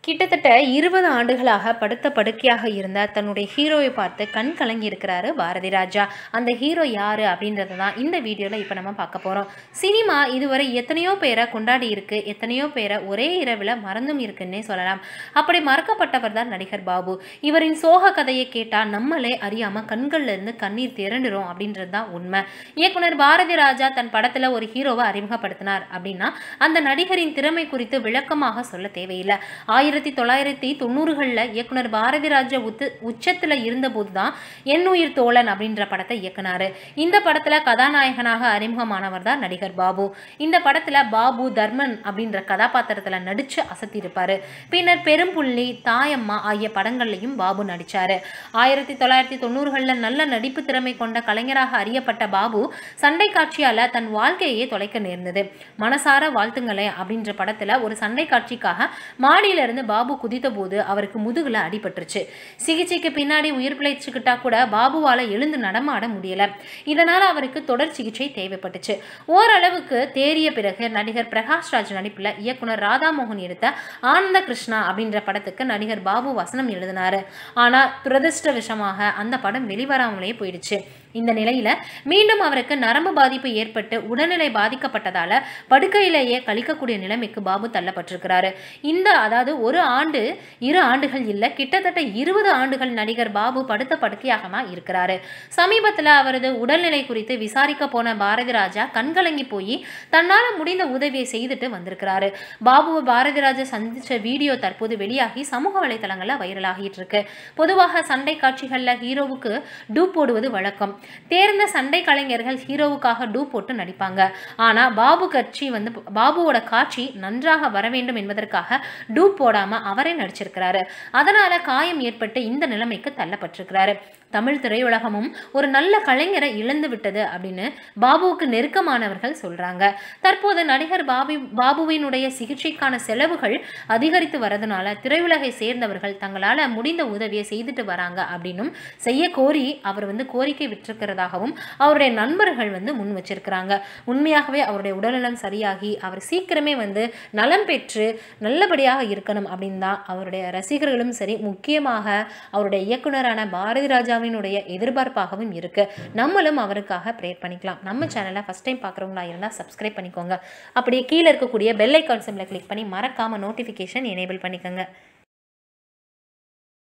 கிட்டத்தட்ட இருபது ஆண்டுகளாக படுத்த படுக்கையாக இருந்த தன்னுடைய ஹீரோவை பார்த்து கண் கலங்கி இருக்கிறாரு பாரதி ராஜா அந்த ஹீரோ யாரு அப்படின்றத தான் இந்த வீடியோவில் இப்போ நம்ம பார்க்க போகிறோம் சினிமா இதுவரை எத்தனையோ பேரை கொண்டாடி இருக்கு எத்தனையோ பேரை ஒரே இரவில் மறந்தும் இருக்குன்னே சொல்லலாம் அப்படி மறக்கப்பட்டவர் தான் நடிகர் பாபு இவரின் சோக கதையை கேட்டால் நம்மளே அறியாமல் கண்கள்ல இருந்து கண்ணீர் திரண்டுரும் அப்படின்றது தான் உண்மை இயக்குனர் பாரதி ராஜா தன் படத்தில் ஒரு ஹீரோவை அறிமுகப்படுத்தினார் அப்படின்னா அந்த நடிகரின் திறமை குறித்து விளக்கமாக சொல்ல தேவையில்லை ஆயிரத்தி தொள்ளாயிரத்தி தொண்ணூறுகளில் இயக்குனர் பாரதி ராஜா உத்து உச்சத்தில் இருந்தபோது தான் என் உயிர் தோழன் அப்படின்ற படத்தை இயக்குனார் இந்த படத்தில் கதாநாயகனாக அறிமுகமானவர் தான் நடிகர் பாபு இந்த படத்தில் பாபு தர்மன் அப்படின்ற கதாபாத்திரத்தில் நடித்து அசத்தியிருப்பார் பின்னர் பெரும்புள்ளி தாயம்மா ஆகிய படங்கள்லையும் பாபு நடித்தார் ஆயிரத்தி தொள்ளாயிரத்தி தொண்ணூறுகளில் நல்ல நடிப்பு திறமை கொண்ட கலைஞராக அறியப்பட்ட பாபு சண்டை காட்சியால் தன் வாழ்க்கையே தொலைக்க நேர்ந்தது மனசார வாழ்த்துங்களே அப்படின்ற படத்தில் ஒரு சண்டை காட்சிக்காக மாடியிலிருந்து பாபு குதித்த போது அவருக்கு முதுகுல அடிபட்டுருச்சு சிகிச்சைக்கு பின்னாடி உயிர் பிழைச்சுக்கிட்டா கூட பாபுவால் எழுந்து நடமாட முடியல இதனால் அவருக்கு தொடர் சிகிச்சை தேவைப்பட்டுச்சு ஓரளவுக்கு தேறிய பிறகு நடிகர் பிரகாஷ் ராஜ் நடிப்பில் இயக்குனர் ராதாமோகன் எடுத்த ஆனந்த கிருஷ்ணா அப்படின்ற படத்துக்கு நடிகர் பாபு வசனம் எழுதினாரு ஆனால் துரதிருஷ்டவசமாக அந்த படம் வெளிவராமலே போயிடுச்சு இந்த நிலையில மீண்டும் அவருக்கு நரம்பு பாதிப்பு ஏற்பட்டு உடல்நிலை பாதிக்கப்பட்டதால படுக்கையிலேயே கழிக்கக்கூடிய நிலைமைக்கு பாபு தள்ளப்பட்டிருக்கிறாரு இந்த அதாவது ஒரு ஆண்டு இரு ஆண்டுகள் இல்லை கிட்டத்தட்ட இருபது ஆண்டுகள் நடிகர் பாபு படுத்த படுக்கையாக தான் இருக்கிறாரு சமீபத்தில் அவரது உடல்நிலை குறித்து விசாரிக்க போன பாரதி ராஜா கண்கலங்கி போய் தன்னால் முடிந்த உதவியை செய்துட்டு வந்திருக்கிறாரு பாபுவை பாரதி ராஜா சந்திச்ச வீடியோ தற்போது வெளியாகி சமூக வலைதளங்களில் வைரலாகிட்டு இருக்கு பொதுவாக சண்டை காட்சிகளில் ஹீரோவுக்கு டூப் போடுவது வழக்கம் தேர்ந்த சண்டை கலைஞர்கள் ஹீரோவுக்காக டூ போட்டு நடிப்பாங்க ஆனால் பாபு கட்சி வந்து பாபுவோட காட்சி நன்றாக வர வேண்டும் என்பதற்காக டூ போடாம அவரே நடிச்சிருக்கிறாரு அதனால காயம் ஏற்பட்டு இந்த நிலைமைக்கு தள்ளப்பட்டிருக்கிறாரு தமிழ் திரையுலகமும் ஒரு நல்ல கலைஞரை இழந்து விட்டது அப்படின்னு பாபுவுக்கு நெருக்கமானவர்கள் சொல்றாங்க தற்போது நடிகர் பாபி பாபுவினுடைய சிகிச்சைக்கான செலவுகள் அதிகரித்து வரதுனால திரையுலகை சேர்ந்தவர்கள் தங்களால் முடிந்த உதவியை செய்துட்டு வராங்க அப்படின்னும் செய்ய கோரி அவர் வந்து கோரிக்கை விட்டிருக்கிறதாகவும் அவருடைய நண்பர்கள் வந்து முன் வச்சிருக்கிறாங்க உண்மையாகவே அவருடைய உடல்நலம் சரியாகி அவர் சீக்கிரமே வந்து நலம் பெற்று நல்லபடியாக இருக்கணும் அப்படின்னு தான் அவருடைய ரசிகர்களும் சரி முக்கியமாக அவருடைய இயக்குனரான பாரதி ராஜா ராஜாவினுடைய எதிர்பார்ப்பாகவும் இருக்கு நம்மளும் அவருக்காக ப்ரேயர் பண்ணிக்கலாம் நம்ம சேனலை ஃபஸ்ட் டைம் பார்க்குறவங்களா இருந்தால் சப்ஸ்கிரைப் பண்ணிக்கோங்க அப்படியே கீழே இருக்கக்கூடிய பெல் ஐக்கான் சிம்மில் கிளிக் பண்ணி மறக்காம நோட்டிஃபிகேஷன் எனேபிள் பண்ணிக்கோங்க